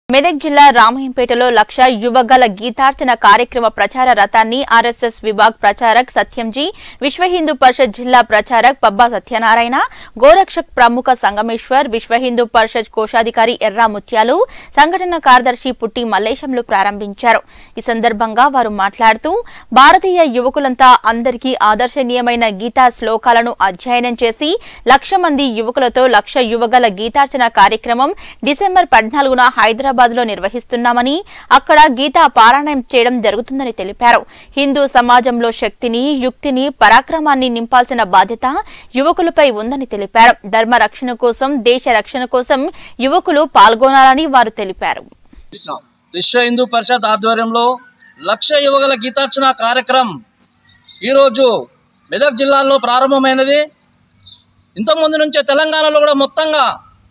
మెదక్ జిల్లా రామయ్యంపేటలో లక్ష యువగల గీతార్చన కార్యక్రమ ప్రచార రథాన్ని ఆర్ఎస్ఎస్ విభాగ్ ప్రచారక్ సత్యంజీ విశ్వ హిందూ పరిషత్ జిల్లా ప్రచారక్ పబ్బా సత్యనారాయణ గోరక్షక్ ప్రముఖ సంగమేశ్వర్ విశ్వ హిందూ పరిషత్ కోశాధికారి ఎర్రా ముత్యాలు సంఘటన కార్యదర్శి పుట్టి మల్లేశంలు ప్రారంభించారు ఈ సందర్భంగా వారు మాట్లాడుతూ భారతీయ యువకులంతా అందరికీ ఆదర్శనీయమైన గీతా శ్లోకాలను అధ్యయనం చేసి లక్ష మంది యువకులతో లక్ష యువగల గీతార్చన కార్యక్రమం డిసెంబర్ పద్నాలుగున హైదరాబాద్ లో నిర్వహిస్తున్నామని అక్కడ గీతా పారాయణం చేయడం జరుగుతుందని తెలిపారు హిందూ సమాజంలో శక్తిని యుక్తిని పరాక్రమాన్ని నింపాల్సిన బాధ్యత యువకులపై ఉందని తెలిపారు ధర్మ రక్షణ కోసం దేశ రక్షణ కోసం యువకులు పాల్గొనాలని వారు తెలిపారు విశ్వ హిందూ పరిషత్ ఆధ్వర్యంలో లక్ష యువగల గీతార్చన కార్యక్రమం ఈరోజు మెదక్ జిల్లాలో ప్రారంభమైనది ఇంతకుముందు నుంచే తెలంగాణలో కూడా మొత్తంగా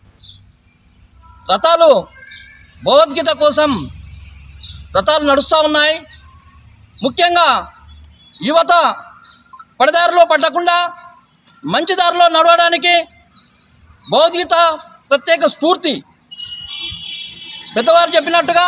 రథాలు భగవద్గీత కోసం రథాలు నడుస్తూ ఉన్నాయి ముఖ్యంగా యువత పడదారిలో పడకుండా మంచి దారిలో నడవడానికి భగవద్గీత ప్రత్యేక స్ఫూర్తి పెద్దవారు చెప్పినట్టుగా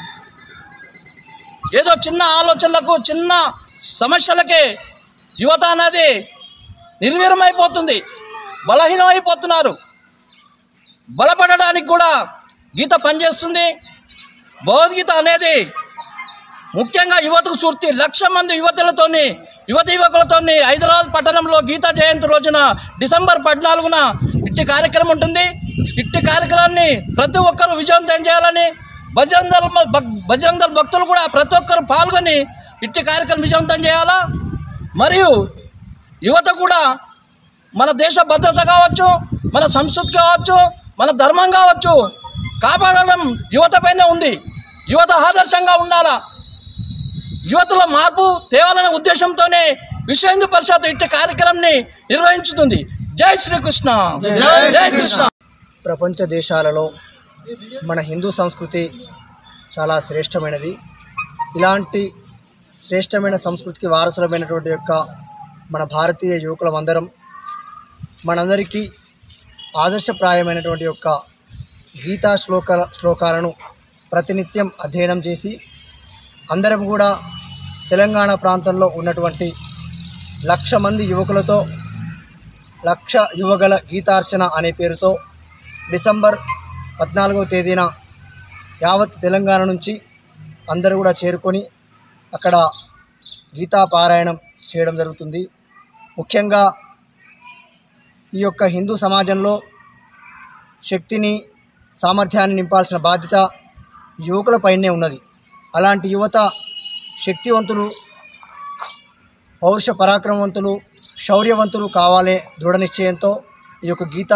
ఏదో చిన్న ఆలోచనలకు చిన్న సమస్యలకే యువత అనేది నిర్వీర్యమైపోతుంది బలహీనమైపోతున్నారు బలపడడానికి కూడా గీత పనిచేస్తుంది భగవద్గీత అనేది ముఖ్యంగా యువతకు స్ఫూర్తి లక్ష మంది యువతులతోని యువత యువకులతోని హైదరాబాద్ పట్టణంలో గీతా జయంతి రోజున డిసెంబర్ పద్నాలుగున ఇట్టి కార్యక్రమం ఉంటుంది ఇట్టి కార్యక్రమాన్ని ప్రతి ఒక్కరూ విజయవంతం చేయాలని బజరంగ దళ భక్- బజరంగ దళ భక్తులు కూడా ప్రతి ఒక్కరు పాల్గొని ఇట్టి కార్యక్రమం విజయవంతం చేయాలా మరియు యువత కూడా మన దేశ భద్రత కావచ్చు మన సంస్కృతి కావచ్చు మన ధర్మం కావచ్చు కాపాడడం యువత పైన ఉంది యువత ఆదర్శంగా ఉండాలా యువతలో మార్పు తేవాలనే ఉద్దేశంతోనే విశ్వ హిందూ పరిషత్ ఇట్టి కార్యక్రమాన్ని నిర్వహించుతుంది జై శ్రీకృష్ణ జై కృష్ణ ప్రపంచ దేశాలలో మన హిందూ సంస్కృతి చాలా శ్రేష్టమైనది ఇలాంటి శ్రేష్టమైన సంస్కృతికి వారసులమైనటువంటి యొక్క మన భారతీయ యువకులమందరం మనందరికీ ఆదర్శప్రాయమైనటువంటి యొక్క గీతా శ్లోక శ్లోకాలను ప్రతినిత్యం అధ్యయనం చేసి అందరం కూడా తెలంగాణ ప్రాంతంలో ఉన్నటువంటి లక్ష మంది యువకులతో లక్ష యువగల గీతార్చన అనే పేరుతో డిసెంబర్ పద్నాలుగవ తేదీన యావత్ తెలంగాణ నుంచి అందరూ కూడా చేరుకొని అక్కడ గీతా పారాయణం చేయడం జరుగుతుంది ముఖ్యంగా ఈ యొక్క హిందూ సమాజంలో శక్తిని సామర్థ్యాన్ని నింపాల్సిన బాధ్యత యువకులపైనే ఉన్నది అలాంటి యువత శక్తివంతులు పౌరుష పరాక్రమవంతులు శౌర్యవంతులు కావాలే దృఢ నిశ్చయంతో ఈ యొక్క గీత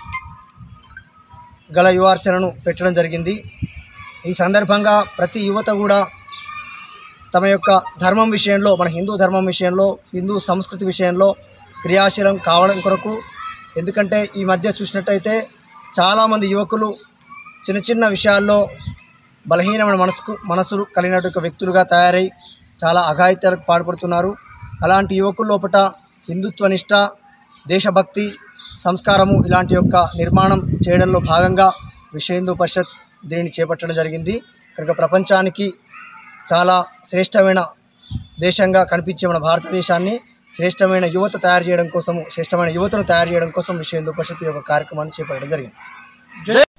గల యువార్చనను పెట్టడం జరిగింది ఈ సందర్భంగా ప్రతి యువత కూడా తమ యొక్క ధర్మం విషయంలో మన హిందూ ధర్మం విషయంలో హిందూ సంస్కృతి విషయంలో క్రియాశీలం కావడం కొరకు ఎందుకంటే ఈ మధ్య చూసినట్టయితే చాలామంది యువకులు చిన్న చిన్న విషయాల్లో బలహీనమైన మనసుకు మనసులు కలిగినటువంటి వ్యక్తులుగా తయారై చాలా అఘాయిత్యాలకు పాల్పడుతున్నారు అలాంటి యువకుల లోపట హిందుత్వనిష్ట దేశభక్తి సంస్కారము ఇలాంటి యొక్క నిర్మాణం చేయడంలో భాగంగా విశ్వ హిందూ పరిషత్ దీనిని చేపట్టడం జరిగింది కనుక ప్రపంచానికి చాలా శ్రేష్టమైన దేశంగా కనిపించే మన భారతదేశాన్ని శ్రేష్టమైన యువత తయారు చేయడం కోసము శ్రేష్టమైన యువతను తయారు చేయడం కోసం విశ్వ హిందూ పరిషత్ ఈ యొక్క కార్యక్రమాన్ని చేపట్టడం జరిగింది